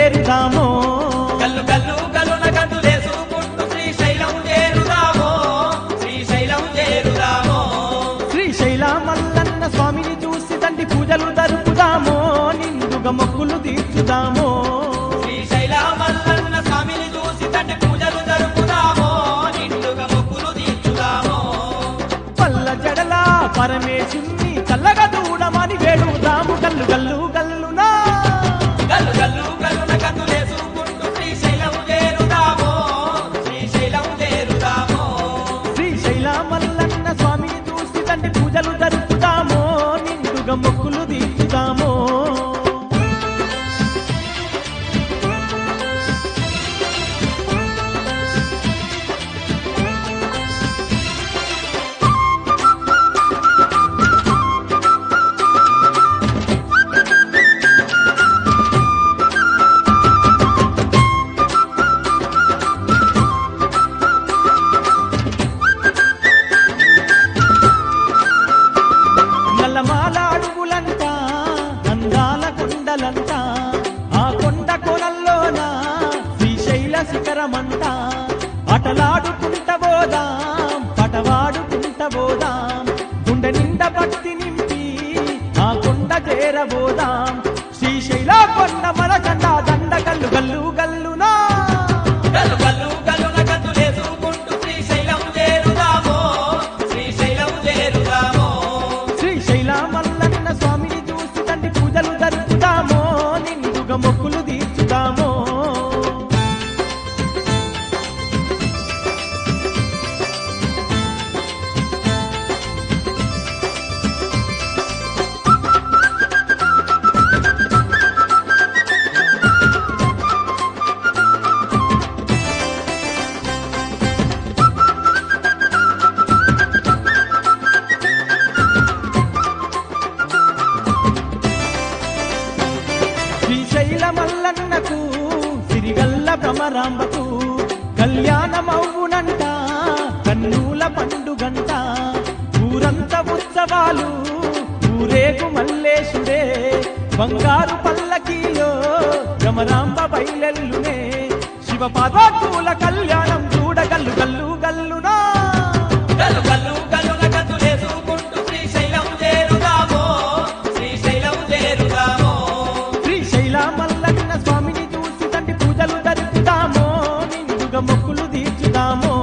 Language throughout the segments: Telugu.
చేరుదామో గల్లు గల్లు గల్లున గంతులేసుకుంటూ శ్రీశైలం చేరుదామో శ్రీశైలం చేరుదామో శ్రీశైల మల్లన్న స్వామిని చూసి తండ్రి పూజలు జరుపుదామో నిండుగా మొక్కులు తీర్చుదామో శ్రీశైల మల్లన్న స్వామిని చూసి తండ్రి పూజలు జరుపుదామో నిండుగా మొక్కులు తీర్చుదామో పల్ల జడల పరమేశుణ్ణి చల్లగా దూడమని వేడుదాము గల్లు గల్లు గల్లునా గల్లు గల్లు గల్లున గంతులేసుకుంటూ శ్రీశైలం చేరుదామో శ్రీశైలం చేరుదామో శ్రీశైల మల్లన్న స్వామిని చూసి తండ్రి పూజలు జరుపుదామో నిండుగా మొక్కులు తీర్చుదామో నల్లమాల అడుగులంట అందాల కొండలంట ఆ కొండ కొనల్లోన శ్రీశైల శిఖరమంట అటలాడుకుంట పోదాం పటవాడుకుంట పోదాం గుండె నిండా భక్తి నింపి ఆ కొండ చేరబోదాం శ్రీశైల కొండ మన జెండా దండ గల్లు గల్లు గల్లునా గల్లు గల్లు గల్లున గంతులేసుకుంటూ శ్రీశైలం చేరుదామో శ్రీశైలం చేరుదామో శ్రీశైల మల్లన్న స్వామిని చూసి తండ్రి పూజలు జరుపుదామో నిండుగా మొక్కులు తీర్చుదామో శ్రీశైల మల్లన్నకు సిరిగల్ల భ్రమరాంబకు కళ్యాణమవునంట కన్నుల పండుగంట ఊరంత ఉత్సవాలు ఊరేగు మల్లేశుడే బంగారు పల్లకీలో భ్రమరాంబ బయలెల్లునే శివ పాదాకుల కళ్యాణం చూడగల్లు గల్లు గల్లునా గల్లు గల్లు గల్లున గంతులేసుకుంటూ శ్రీశైలం చేరుదామో శ్రీశైలం చేరుదామో శ్రీశైల మల్లన్న స్వామిని చూసి తండ్రి పూజలు జరుపుదామో నిండుగా మొక్కులు తీర్చుదామో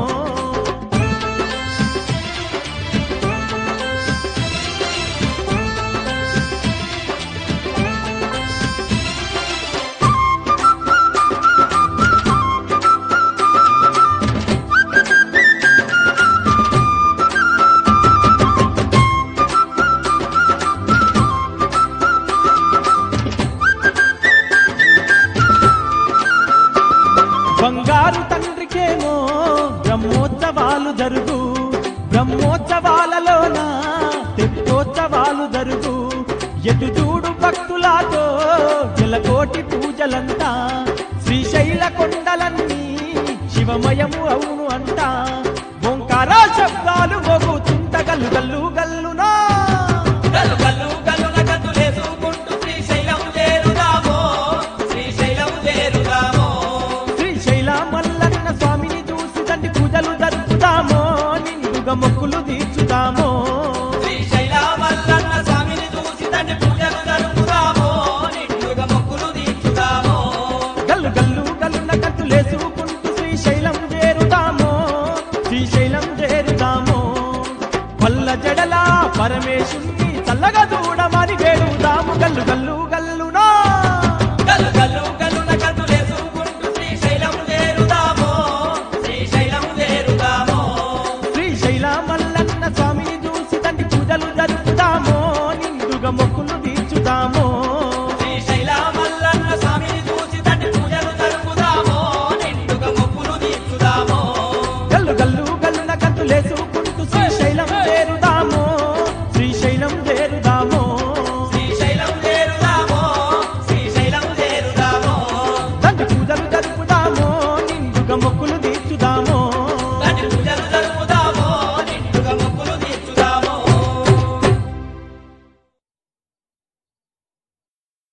బంగారు తండ్రికేమో బ్రహ్మోత్సవాలు జరుగు బ్రహ్మోత్సవాలలోన తెప్పోత్సవాలు జరుగు ఎటు చూడు భక్తులతో జలకోటి పూజలంతా శ్రీశైల కొండలన్నీ శివమయము అవును అంట ఓంకార శబ్దాలు మోగుతుంట గల్లు గల్లు గల్లునా గల్లు గల్లు గల్లున గంతులేసుకుంటూ శ్రీశైలం చేరుదామో శ్రీశైలం చేరుదామో శ్రీశైల మల్లన్న స్వామిని చూసి తండ్రి పూజలు జరుపుదామో నిండుగా మొక్కులు తీర్చుదామో శ్రీశైల మల్లన్న స్వామిని చూసి తండ్రి పూజలు జరుపుదామో నిండుగా మొక్కులు తీర్చుదామో గల్లు గల్లు గల్లున కట్టులేసుకుంటూ శ్రీశైలం చేరుదామో శ్రీశైలం చేరుదామో పల్ల జడల పరమేశుణ్ణి చల్లగా చూడమని వేడుదాము గల్లు గల్లు